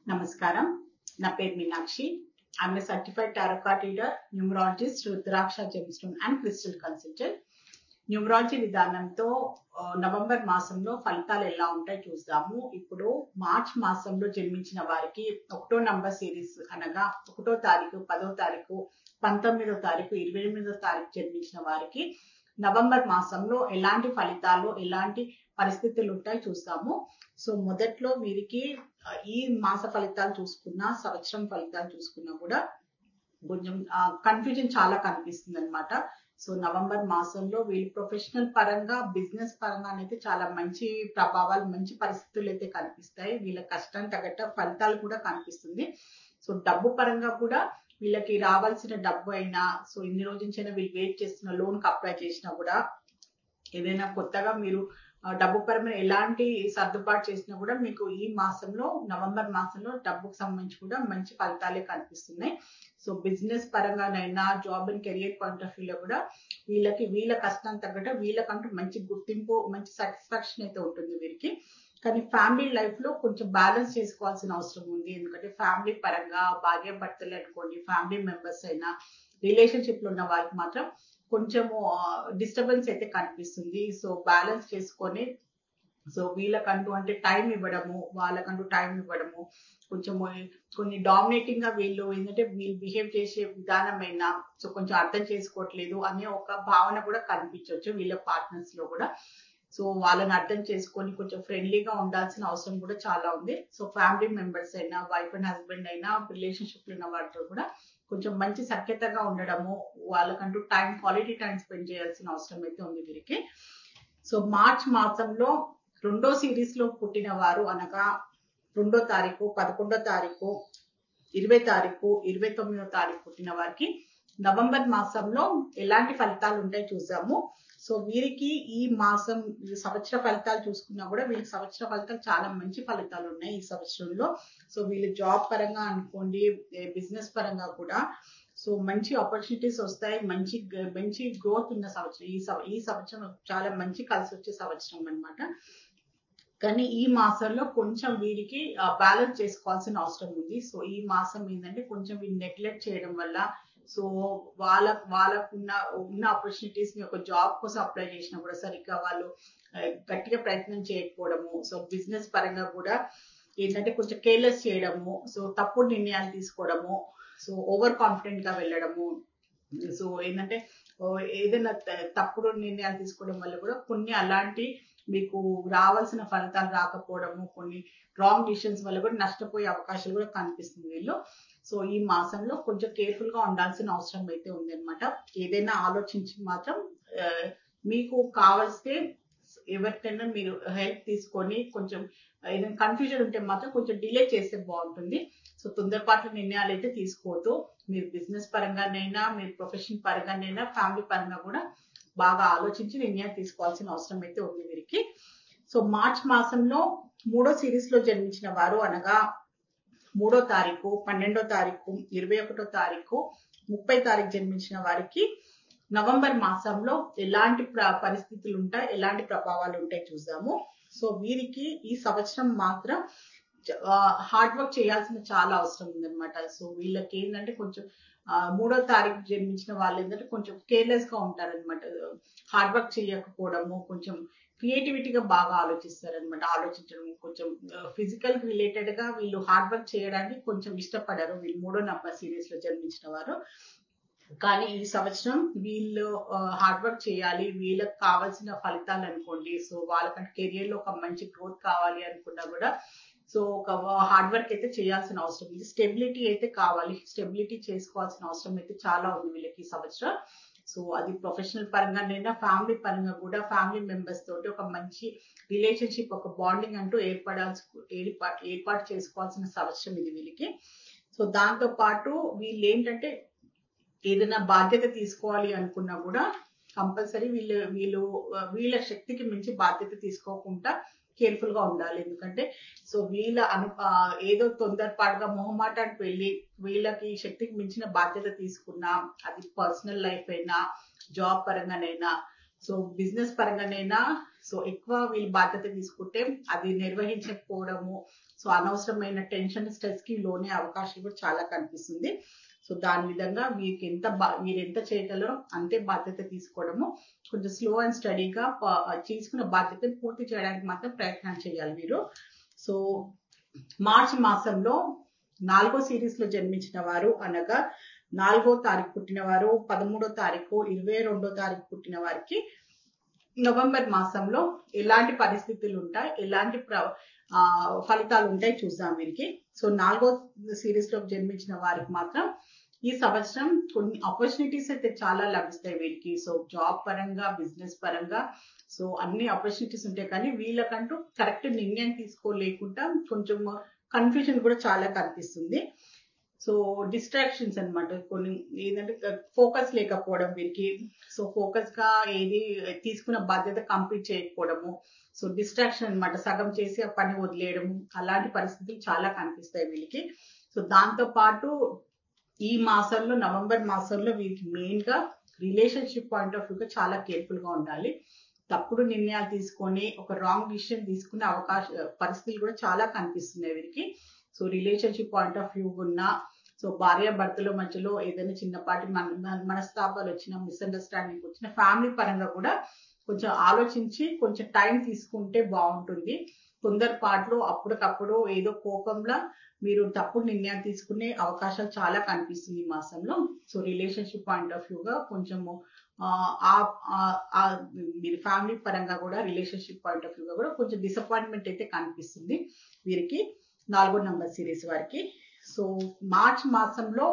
నమస్కారం నా పేరు Meenakshi I'm a certified tarot card reader numerologist rudraksha gemstone and crystal consultant numerology విధానంతో ఆ, నవంబర్ మాసంలో ఫలితాలు ఎలా ఉంటాయి చూద్దాము ఇప్పుడు మార్చ్ మాసంలో జన్మించిన వారికి ఒకటో నంబర్ సిరీస్ అనగా ఒకటో తారీఖు పదో తారీఖు పంతొమ్మిదో తారీఖు ఇరవై ఎనిమిదో తారీఖు జన్మించిన వారికి నవంబర్ మాసంలో ఎలాంటి ఫలితాలు ఎలాంటి పరిస్థితులు ఉంటాయి చూస్తాము సో మొదట్లో వీరికి ఆ, ఈ మాస ఫలితాలు చూసుకున్నా సంవత్సరం ఫలితాలు చూసుకున్నా కూడా కొంచెం కన్ఫ్యూజన్ చాలా కనిపిస్తుంది అనమాట సో నవంబర్ మాసంలో వీళ్ళు ప్రొఫెషనల్ పరంగా బిజినెస్ పరంగా అయితే చాలా మంచి ప్రభావాలు మంచి పరిస్థితులు అయితే కనిపిస్తాయి వీళ్ళ కష్టం తగ్గట్ట ఫలితాలు కూడా కనిపిస్తుంది సో డబ్బు పరంగా కూడా వీళ్ళకి రావాల్సిన డబ్బు అయినా సో ఇన్ని రోజుల నుంచి అయినా వీళ్ళు వెయిట్ చేస్తున్న లోన్ కి అప్లై చేసినా కూడా ఏదైనా కొత్తగా మీరు ఆ, డబ్బు పరమైన ఎలాంటి సర్దుబాటు చేసినా కూడా మీకు ఈ మాసంలో నవంబర్ మాసంలో డబ్బుకు సంబంధించి కూడా మంచి ఫలితాలే కనిపిస్తున్నాయి సో బిజినెస్ పరంగానైనా job and career point of వ్యూలో కూడా వీళ్ళకి వీళ్ళ కష్టం తగ్గట్టు వీళ్ళకంటూ మంచి గుర్తింపు మంచి సాటిస్ఫాక్షన్ అయితే ఉంటుంది వీరికి కానీ ఫ్యామిలీ లైఫ్ లో కొంచెం బ్యాలెన్స్ చేసుకోవాల్సిన అవసరం ఉంది ఎందుకంటే ఫ్యామిలీ పరంగా భార్య భర్తలు అనుకోండి ఫ్యామిలీ మెంబర్స్ అయినా రిలేషన్షిప్ లో ఉన్న వాళ్ళకి మాత్రం కొంచెము డిస్టర్బెన్స్ అయితే కనిపిస్తుంది సో బ్యాలెన్స్ చేసుకొని సో వీళ్ళకంటూ అంటే టైం ఇవ్వడము వాళ్ళకంటూ టైం ఇవ్వడము కొంచెము కొన్ని డామినేటింగ్ గా వీళ్ళు ఏంటంటే వీళ్ళు బిహేవ్ చేసే విధానమైన సో కొంచెం అర్థం చేసుకోవట్లేదు అనే ఒక భావన కూడా కనిపించవచ్చు వీళ్ళ పార్ట్నర్స్ లో కూడా సో వాళ్ళని అర్థం చేసుకొని కొంచెం ఫ్రెండ్లీగా ఉండాల్సిన అవసరం కూడా చాలా ఉంది సో ఫ్యామిలీ మెంబర్స్ అయినా వైఫ్ అండ్ హస్బెండ్ అయినా రిలేషన్షిప్ ఉన్న వాళ్ళతో కూడా కొంచెం మంచి సఖ్యతగా ఉండడము వాళ్ళకంటూ టైం క్వాలిటీ టైం స్పెండ్ చేయాల్సిన అవసరం అయితే ఉంది వీరికి సో మార్చ్ మాసంలో రెండో సిరీస్ లో పుట్టిన వారు అనగా రెండో తారీఖు పదకొండో తారీఖు ఇరవై తారీఖు ఇరవై తొమ్మిదో తారీఖు పుట్టిన వారికి నవంబర్ మాసంలో ఎలాంటి ఫలితాలు ఉంటాయి చూసాము సో వీరికి ఈ మాసం ఈ సంవత్సర ఫలితాలు చూసుకున్నా కూడా వీళ్ళకి సంవత్సర ఫలితాలు చాలా మంచి ఫలితాలు ఉన్నాయి ఈ సంవత్సరంలో సో వీళ్ళు జాబ్ పరంగా అనుకోండి బిజినెస్ పరంగా కూడా సో మంచి ఆపర్చునిటీస్ వస్తాయి మంచి గ- మంచి గ్రోత్ ఉన్న సంవత్సరం ఈ సంవ- ఈ సంవత్సరం చాలా మంచి కలిసి వచ్చే సంవత్సరం అన్నమాట కానీ ఈ మాసంలో కొంచెం వీరికి బ్యాలెన్స్ చేసుకోవాల్సిన అవసరం ఉంది సో ఈ మాసం ఏంటంటే కొంచెం వీళ్ళు నెగ్లెక్ట్ చేయడం వల్ల సో వాళ్ళ వాళ్ళకున్న ఉన్న ఆపర్చునిటీస్ ని ఒక జాబ్ కోసం అప్లై చేసినా కూడా సరిగ్గా వాళ్ళు ఆ, గట్టిగా ప్రయత్నం చేయకపోవడము సో బిజినెస్ పరంగా కూడా ఏంటంటే కొంచెం కేర్లెస్ చేయడము సో తప్పుడు నిర్ణయాలు తీసుకోవడము సో ఓవర్ కాన్ఫిడెంట్ గా వెళ్ళడము సో ఏంటంటే ఓ, ఏదైనా త- తప్పుడు నిర్ణయాలు తీసుకోవడం వల్ల కూడా కొన్ని అలాంటి మీకు రావాల్సిన ఫలితాలు రాకపోవడము కొన్ని రాంగ్ డిసిషన్స్ వల్ల కూడా నష్టపోయే అవకాశాలు కూడా కనిపిస్తుంది వీళ్ళు సో ఈ మాసంలో కొంచెం కేర్ఫుల్ గా ఉండాల్సిన అవసరం అయితే ఉంది అనమాట ఏదైనా ఆలోచించి మాత్రం ఆ, మీకు కావలిస్తే ఎవరికైనా మీరు హెల్ప్ తీసుకొని కొంచెం ఏదైనా కన్ఫ్యూజన్ ఉంటే మాత్రం కొంచెం డిలే చేస్తే బాగుంటుంది సో తొందరపాటు నిర్ణయాలు అయితే తీసుకోవద్దు మీరు బిజినెస్ పరంగానైనా మీరు ప్రొఫెషన్ పరంగానైనా ఫ్యామిలీ పరంగా కూడా బాగా ఆలోచించి నిర్ణయం తీసుకోవాల్సిన అవసరం అయితే ఉంది వీరికి సో మార్చ్ మాసంలో మూడో సిరీస్ లో జన్మించిన వారు అనగా మూడో తారీఖు పన్నెండో తారీఖు ఇరవై ఒకటో తారీఖు ముప్పై తారీఖు జన్మించిన వారికి నవంబర్ మాసంలో ఎలాంటి ప్ర- పరిస్థితులు ఉంటాయి ఎలాంటి ప్రభావాలు ఉంటాయి చూద్దాము సో వీరికి ఈ సంవత్సరం మాత్రం హార్డ్ వర్క్ చేయాల్సిన చాలా అవసరం ఉందన్నమాట సో వీళ్ళకి ఏంటంటే కొంచెం ఆ, మూడో తారీఖు జన్మించిన వాళ్ళు ఏంటంటే కొంచెం కేర్లెస్ గా ఉంటారనమాట హార్డ్ వర్క్ చేయకపోవడము కొంచెం క్రియేటివిటీగా బాగా ఆలోచిస్తారనమాట ఆలోచించడం కొంచెం ఫిజికల్ రిలేటెడ్ గా వీళ్ళు హార్డ్ వర్క్ చేయడానికి కొంచెం ఇష్టపడరు వీళ్ళు మూడో నంబర్ సిరీస్ లో జన్మించిన వారు కానీ ఈ సంవత్సరం వీళ్ళు హార్డ్ వర్క్ చేయాలి వీళ్ళకి కావాల్సిన ఫలితాలు అనుకోండి సో వాళ్ళకంటే కెరియర్ లో ఒక మంచి గ్రోత్ కావాలి అనుకున్నా కూడా సో ఒక హార్డ్ వర్క్ అయితే చేయాల్సిన అవసరం ఉంది స్టెబిలిటీ అయితే కావాలి స్టెబిలిటీ చేసుకోవాల్సిన అవసరం అయితే చాలా ఉంది వీళ్ళకి ఈ సంవత్సరం సో అది ప్రొఫెషనల్ పరంగానైనా ఫ్యామిలీ పరంగా కూడా ఫ్యామిలీ మెంబర్స్ తోటి ఒక మంచి రిలేషన్షిప్ ఒక బాండింగ్ అంటూ ఏర్పడాల్సి ఏర్పాటు ఏర్పాటు చేసుకోవాల్సిన సంవత్సరం ఇది వీళ్ళకి సో దాంతో పాటు వీళ్ళు ఏంటంటే ఏదైనా బాధ్యత తీసుకోవాలి అనుకున్నా కూడా కంపల్సరీ వీళ్ళు వీళ్ళు ఆ, వీళ్ళ శక్తికి మించి బాధ్యత తీసుకోకుండా కేర్ఫుల్ గా ఉండాలి ఎందుకంటే సో వీళ్ళ అను ఆ, ఏదో తొందరపాటుగా మొహమాటానికి వెళ్ళి వీళ్ళకి శక్తికి మించిన బాధ్యత తీసుకున్నా అది పర్సనల్ లైఫ్ అయినా జాబ్ పరంగానైనా సో బిజినెస్ పరంగానైనా సో ఎక్కువ వీళ్ళు బాధ్యత తీసుకుంటే అది నిర్వహించకపోవడము సో అనవసరమైన టెన్షన్ స్ట్రెస్ కి లోనే అవకాశం కూడా చాలా కనిపిస్తుంది సో దాని విధంగా వీరికి ఎంత బా మీరు ఎంత చేయగలరో అంతే బాధ్యత తీసుకోవడము కొంచెం స్లో అండ్ స్టడీగా తీసుకున్న బాధ్యతను పూర్తి చేయడానికి మాత్రం ప్రయత్నం చేయాలి మీరు సో మార్చి మాసంలో నాలుగో సిరీస్ లో జన్మించిన వారు అనగా నాలుగో తారీఖు పుట్టిన వారు పదమూడో తారీఖు ఇరవై రెండో తారీఖు పుట్టిన వారికి నవంబర్ మాసంలో ఎలాంటి పరిస్థితులు ఉంటాయి ఎలాంటి ప్ర ఆ, ఫలితాలు ఉంటాయి చూద్దాం వీరికి సో నాలుగో సిరీస్ లో జన్మించిన వారికి మాత్రం ఈ సంవత్సరం కొన్ని ఆపర్చునిటీస్ అయితే చాలా లభిస్తాయి వీరికి సో జాబ్ పరంగా బిజినెస్ పరంగా సో అన్ని ఆపర్చునిటీస్ ఉంటాయి కానీ వీళ్ళకంటూ కరెక్ట్ నిర్ణయం తీసుకోలేకుండా కొంచెం కన్ఫ్యూజన్ కూడా చాలా కనిపిస్తుంది సో డిస్ట్రాక్షన్స్ అన్నమాట కొన్ని ఏంటంటే ఫోకస్ లేకపోవడం వీరికి సో ఫోకస్ గా ఏది తీసుకున్న బాధ్యత కంప్లీట్ చేయకపోవడము సో డిస్ట్రాక్షన్ అన్నమాట సగం చేసి ఆ పని వదిలేయడము అలాంటి పరిస్థితులు చాలా కనిపిస్తాయి వీళ్ళకి సో దాంతో పాటు ఈ మాసంలో నవంబర్ మాసంలో వీరికి మెయిన్ గా రిలేషన్షిప్ పాయింట్ ఆఫ్ వ్యూగా చాలా కేర్ఫుల్ గా ఉండాలి తప్పుడు నిర్ణయాలు తీసుకొని ఒక రాంగ్ డిసిషన్ తీసుకునే అవకాశ పరిస్థితులు కూడా చాలా కనిపిస్తున్నాయి వీరికి so relationship point of view ఉన్న సో భార్య భర్తల మధ్యలో ఏదైనా చిన్నపాటి మన మనస్తాపాలు వచ్చిన మిస్అండర్స్టాండింగ్ వచ్చిన ఫ్యామిలీ పరంగా కూడా కొంచెం ఆలోచించి కొంచెం టైం తీసుకుంటే బాగుంటుంది తొందరపాట్లో అప్పటికప్పుడు ఏదో కోపంలో మీరు తప్పుడు నిర్ణయాలు తీసుకునే అవకాశాలు చాలా కనిపిస్తుంది ఈ మాసంలో సో రిలేషన్షిప్ పాయింట్ ఆఫ్ వ్యూగా కొంచెము ఆ, ఆ- ఆ- ఆ మీరు ఫ్యామిలీ పరంగా కూడా రిలేషన్షిప్ పాయింట్ ఆఫ్ వ్యూగా కూడా కొంచెం డిసప్పాయింట్మెంట్ అయితే కనిపిస్తుంది వీరికి నాలుగో నంబర్ సిరీస్ వారికి సో మార్చ్ మాసంలో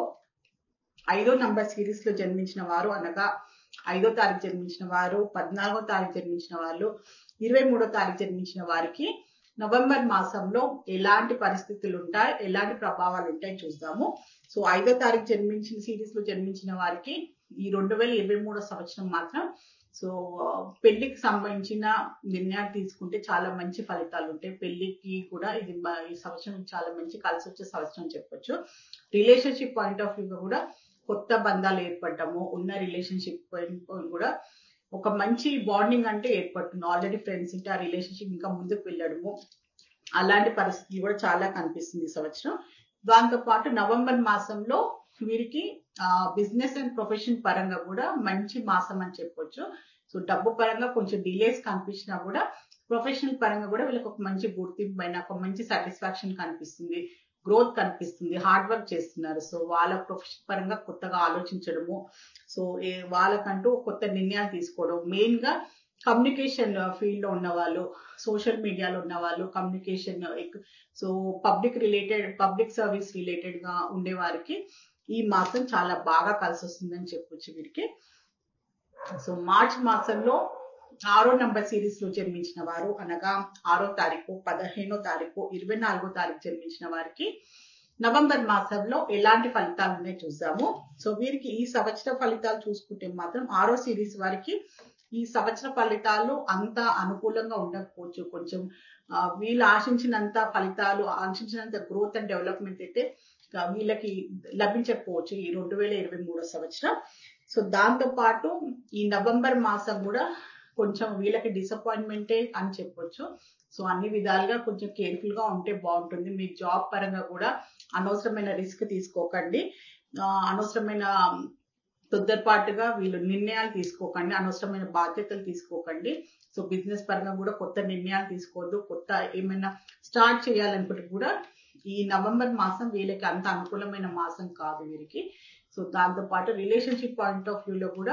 ఐదో నంబర్ సిరీస్ లో జన్మించిన వారు అనగా ఐదో తారీఖు జన్మించిన వారు పద్నాలుగో తారీఖు జన్మించిన వాళ్ళు ఇరవై మూడో తారీఖు జన్మించిన వారికి నవంబర్ మాసంలో ఎలాంటి పరిస్థితులు ఉంటాయి ఎలాంటి ప్రభావాలు ఉంటాయి చూద్దాము సో ఐదో తారీఖు జన్మించిన సిరీస్ లో జన్మించిన వారికి ఈ రెండు వేల ఇరవై మూడో సంవత్సరం మాత్రం సో ఆ, పెళ్లికి సంబంధించిన నిర్ణయాలు తీసుకుంటే చాలా మంచి ఫలితాలు ఉంటాయి పెళ్లికి కూడా ఇది మ- ఈ సంవత్సరం చాలా మంచి కలిసి వచ్చే సంవత్సరం అని చెప్పొచ్చు రిలేషన్షిప్ పాయింట్ ఆఫ్ వ్యూగా కూడా కొత్త బంధాలు ఏర్పడటము ఉన్న రిలేషన్షిప్ కూడా ఒక మంచి బాండింగ్ అంటే ఏర్పడుతుంది ఆల్రెడీ ఫ్రెండ్స్ ఉంటే ఆ రిలేషన్షిప్ ఇంకా ముందుకు వెళ్ళడము అలాంటి పరిస్థితులు కూడా చాలా కనిపిస్తుంది ఈ సంవత్సరం దాంతో పాటు నవంబర్ మాసంలో వీరికి బిజినెస్ అండ్ ప్రొఫెషన్ పరంగా కూడా మంచి మాసం అని చెప్పొచ్చు సో డబ్బు పరంగా కొంచెం డిలేస్ కనిపించినా కూడా ప్రొఫెషనల్ పరంగా కూడా వీళ్ళకి ఒక మంచి గుర్తింపు పైన ఒక మంచి సాటిస్ఫాక్షన్ కనిపిస్తుంది గ్రోత్ కనిపిస్తుంది హార్డ్ వర్క్ చేస్తున్నారు సో వాళ్ళ ప్రొఫెషన్ పరంగా కొత్తగా ఆలోచించడము సో ఏ- వాళ్ళకంటూ కొత్త నిర్ణయాలు తీసుకోవడం మెయిన్ గా కమ్యూనికేషన్ ఫీల్డ్ లో ఉన్న వాళ్ళు సోషల్ మీడియాలో ఉన్న వాళ్ళు communication so public related public service related గా ఉండే వారికి ఈ మాసం చాలా బాగా కలిసి వస్తుందని చెప్పొచ్చు వీరికి సో మార్చ్ మాసంలో ఆరో నంబర్ సిరీస్ లో జన్మించిన వారు అనగా ఆరో తారీఖు పదిహేనో తారీఖు ఇరవై నాలుగో తారీఖు జన్మించిన వారికి నవంబర్ మాసంలో ఎలాంటి ఫలితాలు ఉన్నాయో చూద్దాము సో వీరికి ఈ సంవత్సర ఫలితాలు చూసుకుంటే మాత్రం ఆరో సిరీస్ వారికి ఈ సంవత్సర ఫలితాలు అంత అనుకూలంగా ఉండకపోవచ్చు కొంచెం ఆ, వీళ్ళు ఆశించినంత ఫలితాలు ఆశించినంత గ్రోత్ అండ్ డెవలప్మెంట్ అయితే ఆ, వీళ్ళకి లభించకపోవచ్చు ఈ రెండు వేల ఇరవై మూడో సంవత్సరం సో దాంతో పాటు ఈ నవంబర్ మాసం కూడా కొంచెం వీళ్ళకి డిసప్పాయింట్మెంటే అని చెప్పొచ్చు సో అన్ని విధాలుగా కొంచెం కేర్ఫుల్ గా ఉంటే బాగుంటుంది మీ జాబ్ పరంగా కూడా అనవసరమైన రిస్క్ తీసుకోకండి ఆ, అనవసరమైన తొందరపాటుగా వీళ్ళు నిర్ణయాలు తీసుకోకండి అనవసరమైన బాధ్యతలు తీసుకోకండి సో బిజినెస్ పరంగా కూడా కొత్త నిర్ణయాలు తీసుకోవద్దు కొత్త ఏమైనా స్టార్ట్ చేయాలనుకుంటే కూడా ఈ నవంబర్ మాసం వీళ్ళకి అంత అనుకూలమైన మాసం కాదు వీరికి సో దాంతో పాటు రిలేషన్షిప్ పాయింట్ ఆఫ్ వ్యూలో కూడా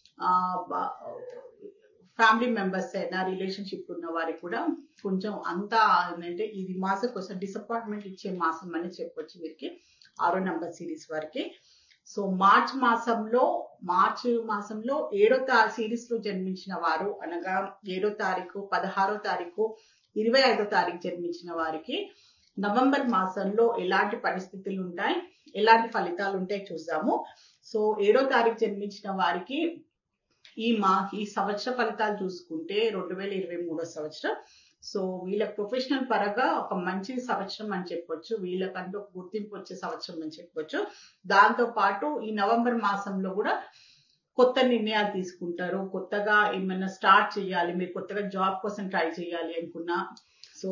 ఫ్యామిలీ మెంబర్స్ అయినా రిలేషన్షిప్ ఉన్న వారికి కూడా కొంచెం అంతా ఏంటంటే ఇది మాసం కొంచెం డిసప్పాయింట్మెంట్ ఇచ్చే మాసం అని చెప్పొచ్చు వీరికి ఆరో నెంబర్ సిరీస్ వారికి సో మార్చ్ మాసంలో మార్చ్ మాసంలో ఏడో తా సిరీస్ లో జన్మించిన వారు అనగా ఏడో తారీఖు పదహారో తారీఖు ఇరవై ఐదో తారీఖు జన్మించిన వారికి నవంబర్ మాసంలో ఎలాంటి పరిస్థితులు ఉంటాయి ఎలాంటి ఫలితాలు ఉంటాయి చూద్దాము సో ఏడో తారీఖు జన్మించిన వారికి ఈ మా ఈ సంవత్సర ఫలితాలు చూసుకుంటే రెండు వేల ఇరవై మూడో సంవత్సరం సో వీళ్ళ ప్రొఫెషనల్ పరంగా ఒక మంచి సంవత్సరం అని చెప్పొచ్చు వీళ్ళకంటూ ఒక గుర్తింపు వచ్చే సంవత్సరం అని చెప్పొచ్చు దాంతో పాటు ఈ నవంబర్ మాసంలో కూడా కొత్త నిర్ణయాలు తీసుకుంటారు కొత్తగా ఏమైనా స్టార్ట్ చేయాలి మీరు కొత్తగా జాబ్ కోసం ట్రై చేయాలి అనుకున్నా సో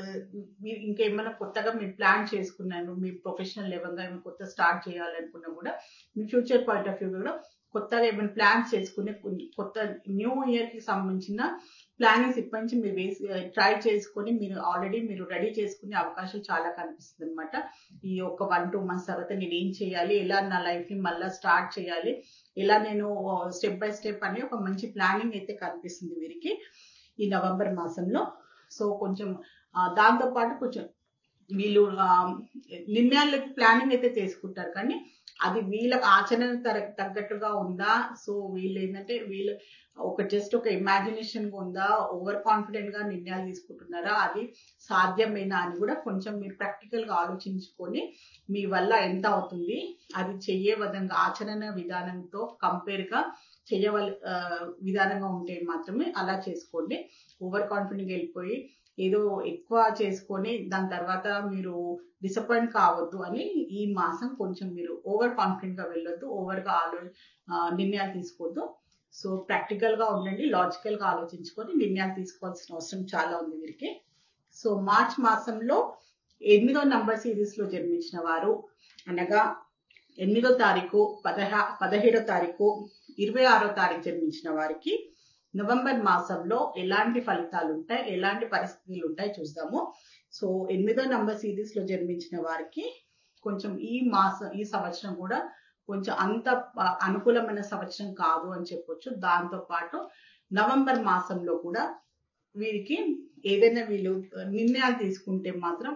మీరు ఇంకేమైనా కొత్తగా మీరు ప్లాన్ చేసుకున్నాను మీ ప్రొఫెషనల్ లెవెల్గా ఏమైనా కొత్త స్టార్ట్ చేయాలనుకున్నా కూడా మీ ఫ్యూచర్ పాయింట్ ఆఫ్ వ్యూ కూడా కొత్తగా ఏమైనా ప్లాన్స్ చేసుకునే కొన్ని- కొత్త న్యూ ఇయర్ కి సంబంధించిన ప్లానింగ్స్ ఇప్పటి నుంచి మీరు వేసి ట్రై చేసుకొని మీరు ఆల్రెడీ మీరు రెడీ చేసుకునే అవకాశం చాలా కనిపిస్తుంది అనమాట ఈ ఒక వన్ టూ మంత్స్ తర్వాత నేను ఏం చేయాలి ఎలా నా లైఫ్ ని మళ్ళీ స్టార్ట్ చేయాలి ఎలా నేను స్టెప్ బై స్టెప్ అనే ఒక మంచి ప్లానింగ్ అయితే కనిపిస్తుంది వీరికి ఈ నవంబర్ మాసంలో సో కొంచెం ఆ, దాంతో పాటు కొంచెం వీళ్ళు ఆ, నిర్ణయాలకు ప్లానింగ్ అయితే చేసుకుంటారు కానీ అది వీళ్ళ ఆచరణ తర- తగ్గట్టుగా ఉందా సో వీళ్ళు ఏంటంటే వీళ్ళు ఒక జస్ట్ ఒక ఇమాజినేషన్ ఉందా ఓవర్ కాన్ఫిడెంట్ గా నిర్ణయాలు తీసుకుంటున్నారా అది సాధ్యమేనా అని కూడా కొంచెం మీరు ప్రాక్టికల్ గా ఆలోచించుకొని మీ వల్ల ఎంత అవుతుంది అది చెయ్యే విధంగా ఆచరణ విధానంతో కంపేర్ గా చెయ్యవల ఆ, విధానంగా ఉంటే మాత్రమే అలా చేసుకోండి ఓవర్ కాన్ఫిడెంట్ వెళ్ళిపోయి ఏదో ఎక్కువ చేసుకొని దాని తర్వాత మీరు డిసప్పాయింట్ కావద్దు అని ఈ మాసం కొంచెం మీరు ఓవర్ కాన్ఫిడెంట్ గా వెళ్ళొద్దు ఓవర్ గా ఆలో ఆ, నిర్ణయాలు తీసుకోవద్దు సో ప్రాక్టికల్ గా ఉండండి లాజికల్ గా ఆలోచించుకొని నిర్ణయాలు తీసుకోవాల్సిన అవసరం చాలా ఉంది వీరికి సో మార్చ్ మాసంలో ఎనిమిదో నంబర్ సిరీస్ లో జన్మించిన వారు అనగా ఎనిమిదో తారీఖు పదహా పదిహేడో తారీఖు ఇరవై ఆరో తారీఖు జన్మించిన వారికి నవంబర్ మాసంలో ఎలాంటి ఫలితాలు ఉంటాయి ఎలాంటి పరిస్థితులు ఉంటాయి చూద్దాము సో ఎనిమిదో నంబర్ సిరీస్ లో జన్మించిన వారికి కొంచెం ఈ మాసం ఈ సంవత్సరం కూడా కొంచెం అంత ప- అనుకూలమైన సంవత్సరం కాదు అని చెప్పొచ్చు దాంతో పాటు నవంబర్ మాసంలో కూడా వీరికి ఏదైనా వీళ్ళు నిర్ణయాలు తీసుకుంటే మాత్రం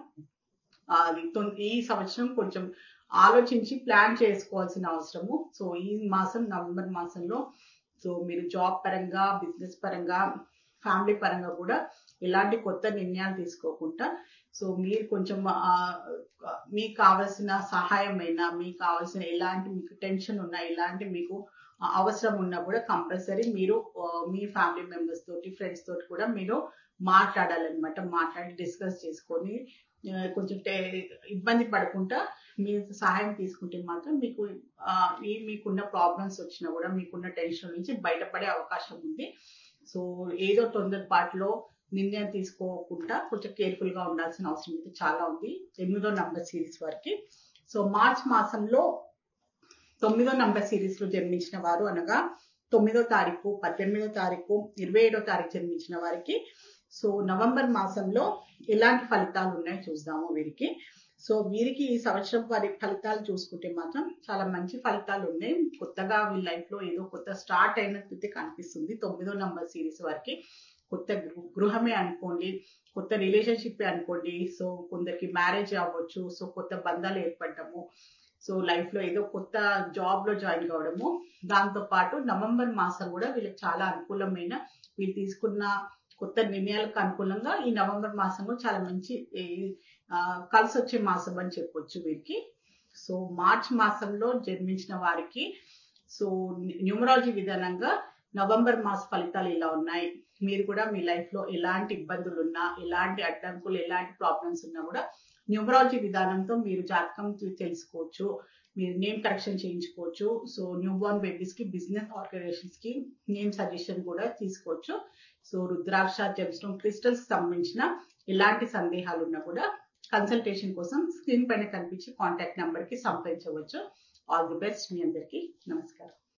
ఆ, అది తొం- ఈ సంవత్సరం కొంచెం ఆలోచించి ప్లాన్ చేసుకోవాల్సిన అవసరము సో ఈ మాసం నవంబర్ మాసంలో సో మీరు జాబ్ పరంగా బిజినెస్ పరంగా ఫ్యామిలీ పరంగా కూడా ఎలాంటి కొత్త నిర్ణయాలు తీసుకోకుండా సో మీరు కొంచెం ఆ, మీకు కావాల్సిన సహాయమైనా మీకు కావాల్సిన ఎలాంటి మీకు టెన్షన్ ఉన్నా ఎలాంటి మీకు ఆ, అవసరం ఉన్నా కూడా కంపల్సరీ మీరు ఆ, మీ ఫ్యామిలీ మెంబర్స్ తోటి ఫ్రెండ్స్ తోటి కూడా మీరు మాట్లాడాలన్నమాట మాట్లాడి డిస్కస్ చేసుకొని ఆ, కొంచెం టే- ఇబ్బంది పడకుండా మీరు సహాయం తీసుకుంటే మాత్రం మీకు ఆ, ఈ మీకున్న ప్రాబ్లమ్స్ వచ్చినా కూడా మీకున్న టెన్షన్ నుంచి బయటపడే అవకాశం ఉంది సో ఏదో తొందరపాటులో నిర్ణయం తీసుకోకుండా కొంచెం కేర్ఫుల్ గా ఉండాల్సిన అవసరం అయితే చాలా ఉంది ఎనిమిదో నంబర్ సిరీస్ వారికి సో మార్చ్ మాసంలో తొమ్మిదో నంబర్ సిరీస్ లో జన్మించిన వారు అనగా తొమ్మిదో తారీఖు పద్దెనిమిదో తారీఖు ఇరవై ఏడో తారీఖు జన్మించిన వారికి సో నవంబర్ మాసంలో ఎలాంటి ఫలితాలు ఉన్నాయో చూద్దాము వీరికి సో వీరికి ఈ సంవత్సరం వారి ఫలితాలు చూసుకుంటే మాత్రం చాలా మంచి ఫలితాలు ఉన్నాయి కొత్తగా వీళ్ళ లైఫ్ లో ఏదో కొత్త స్టార్ట్ అయినట్టు కనిపిస్తుంది తొమ్మిదో నంబర్ సిరీస్ వారికి కొత్త గృ- గృహమే అనుకోండి కొత్త రిలేషన్షిప్ అనుకోండి సో కొందరికి మ్యారేజ్ అవ్వచ్చు సో కొత్త బంధాలు ఏర్పడటము సో లైఫ్ లో ఏదో కొత్త జాబ్ లో జాయిన్ కావడము దాంతో పాటు నవంబర్ మాసం కూడా వీళ్ళకి చాలా అనుకూలమైన వీళ్ళు తీసుకున్న కొత్త నిర్ణయాలకు అనుకూలంగా ఈ నవంబర్ మాసం కూడా చాలా మంచి ఈ, ఆ, కలిసి వచ్చే మాసం అని చెప్పొచ్చు వీరికి సో మార్చ్ మాసంలో జన్మించిన వారికి సో న్యూమరాలజీ విధానంగా నవంబర్ మాస ఫలితాలు ఇలా ఉన్నాయి మీరు కూడా మీ లైఫ్ లో ఎలాంటి ఇబ్బందులు ఉన్నా ఎలాంటి అడ్డంకులు ఎలాంటి ప్రాబ్లమ్స్ ఉన్నా కూడా న్యూమరాలజీ విధానంతో మీరు జాతకం తె- తెలుసుకోవచ్చు మీరు నేమ్ కరెక్షన్ చేయించుకోవచ్చు సో న్యూ బోర్న్ బేబీస్ కి బిజినెస్ ఆర్గనైజేషన్స్ కి నేమ్ సజెషన్ కూడా తీసుకోవచ్చు సో రుద్రాక్ష జెమ్స్టోన్ క్రిస్టల్స్ కి సంబంధించిన ఎలాంటి సందేహాలు ఉన్నా కూడా కన్సల్టేషన్ కోసం స్క్రీన్ పైన కనిపించే కాంటాక్ట్ నెంబర్ కి సంప్రదించవచ్చు ఆల్ ది బెస్ట్ మీ అందరికీ నమస్కారం